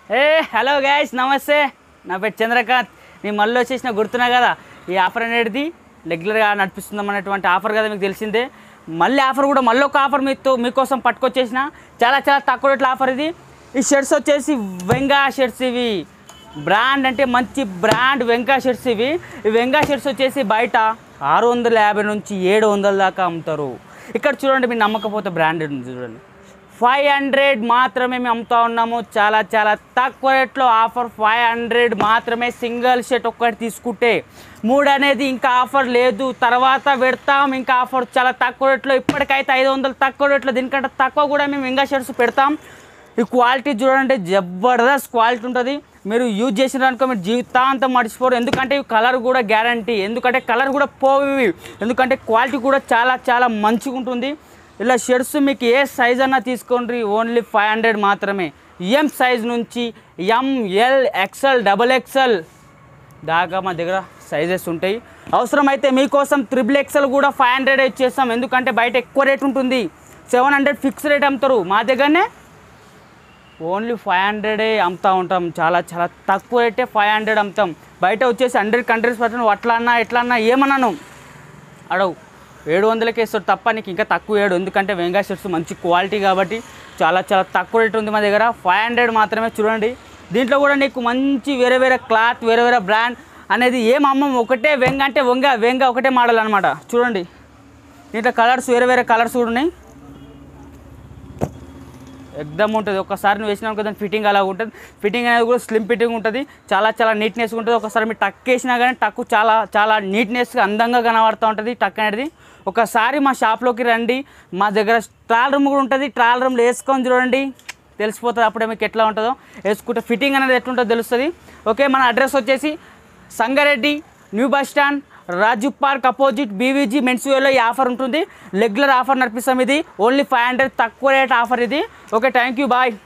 ఏ hello guys నమస్తే నా పేరు చంద్రకాంత్ నేను మళ్ళీ వచ్చేసిన గుర్తున్నా కదా ఈ ఆఫర్ అనేది రెగ్యులర్గా నడిపిస్తున్నాం అనేటువంటి ఆఫర్ కదా మీకు తెలిసిందే మళ్ళీ ఆఫర్ కూడా మళ్ళీ ఒక ఆఫర్ మీతో మీకోసం పట్టుకొచ్చేసిన చాలా చాలా తక్కువ రేట్ల ఆఫర్ ఇది ఈ షర్ట్స్ వచ్చేసి వెంగా షర్ట్స్ ఇవి బ్రాండ్ అంటే మంచి బ్రాండ్ వెంగా షర్ట్స్ ఇవి ఈ వెంగా షర్ట్స్ వచ్చేసి బయట ఆరు వందల యాభై నుంచి ఏడు వందల దాకా అమ్ముతారు ఇక్కడ చూడండి మీరు నమ్మకపోతే బ్రాండెడ్ ఉంది చూడండి ఫైవ్ హండ్రెడ్ మాత్రమే మేము అమ్ముతా ఉన్నాము చాలా చాలా తక్కువ రేట్లో ఆఫర్ ఫైవ్ హండ్రెడ్ మాత్రమే సింగిల్ షర్ట్ ఒక్కటి తీసుకుంటే మూడు అనేది ఇంకా ఆఫర్ లేదు తర్వాత పెడతాం ఇంకా ఆఫర్ చాలా తక్కువ రేట్లో ఇప్పటికైతే ఐదు వందలు తక్కువ రేట్లో దీనికంటే తక్కువ కూడా మేము ఇంకా షర్ట్స్ పెడతాం ఈ క్వాలిటీ చూడండి జబర్దస్త్ క్వాలిటీ ఉంటుంది మీరు యూజ్ చేసిన అనుకో మీరు జీవితాంతం మర్చిపోరు ఎందుకంటే ఈ కలర్ కూడా గ్యారంటీ ఎందుకంటే కలర్ కూడా పోవి ఎందుకంటే క్వాలిటీ కూడా చాలా చాలా మంచిగా ఉంటుంది ఇలా షర్ట్స్ మీకు ఏ సైజ్ అన్నా తీసుకోండి ఓన్లీ ఫైవ్ హండ్రెడ్ మాత్రమే ఎం సైజ్ నుంచి M L XL double XL దాకా మా దగ్గర సైజెస్ ఉంటాయి అవసరమైతే మీకోసం త్రిబుల్ ఎక్సెల్ కూడా ఫైవ్ హండ్రెడ్ ఇచ్చేస్తాం ఎందుకంటే బయట ఎక్కువ రేట్ ఉంటుంది సెవెన్ హండ్రెడ్ ఫిక్స్ రేట్ అమ్ముతారు మా దగ్గరనే ఓన్లీ ఫైవ్ హండ్రెడే అమ్ముతా ఉంటాం చాలా చాలా తక్కువ రేటే ఫైవ్ హండ్రెడ్ అమ్ముతాం బయట వచ్చేసి హండ్రెడ్ కంట్రీస్ పట్టిన అట్లా అన్నా ఎట్లా అన్నా ఏమన్నాను అడవు ఏడు వందలకే ఇస్తాడు తప్ప నీకు ఇంకా తక్కువ ఏడు ఎందుకంటే వెంగా షర్ట్స్ మంచి క్వాలిటీ కాబట్టి చాలా చాలా తక్కువ రేట్ ఉంది మా దగ్గర ఫైవ్ హండ్రెడ్ మాత్రమే చూడండి దీంట్లో కూడా నీకు మంచి వేరే వేరే క్లాత్ వేరే వేరే బ్రాండ్ అనేది ఏం అమ్మం ఒకటే వెంగ అంటే వంగ వెంగ ఒకటే మోడల్ అనమాట చూడండి దీంట్లో కలర్స్ వేరే వేరే కలర్స్ కూడా ఉన్నాయి ఎగ్దమ్ ఉంటుంది ఒకసారి నువ్వు వేసినా కదా ఫిట్టింగ్ అలా ఉంటుంది ఫిట్టింగ్ అనేది కూడా స్లిమ్ ఫిట్టింగ్ ఉంటుంది చాలా చాలా నీట్నెస్ ఉంటుంది ఒకసారి మీరు టక్ వేసినా కానీ టక్ చాలా చాలా నీట్నెస్గా అందంగా కనబడుతూ ఉంటుంది టక్ అనేది ఒకసారి మా షాప్లోకి రండి మా దగ్గర ట్రాల్ రూమ్ కూడా ఉంటుంది ట్రాల్ రూమ్లో వేసుకొని చూడండి తెలిసిపోతుంది అప్పుడే మీకు ఎట్లా ఉంటుందో వేసుకుంటే ఫిట్టింగ్ అనేది ఎట్లుంటుందో తెలుస్తుంది ఓకే మన అడ్రస్ వచ్చేసి Sangareddy new bus stand Raju park opposite BVG మెన్స్వేలో ఈ ఆఫర్ ఉంటుంది రెగ్యులర్ ఆఫర్ నడిపిస్తాం ఇది ఓన్లీ ఫైవ్ హండ్రెడ్ తక్కువ రేట్ ఆఫర్ ఇది ఓకే థ్యాంక్ యూ బాయ్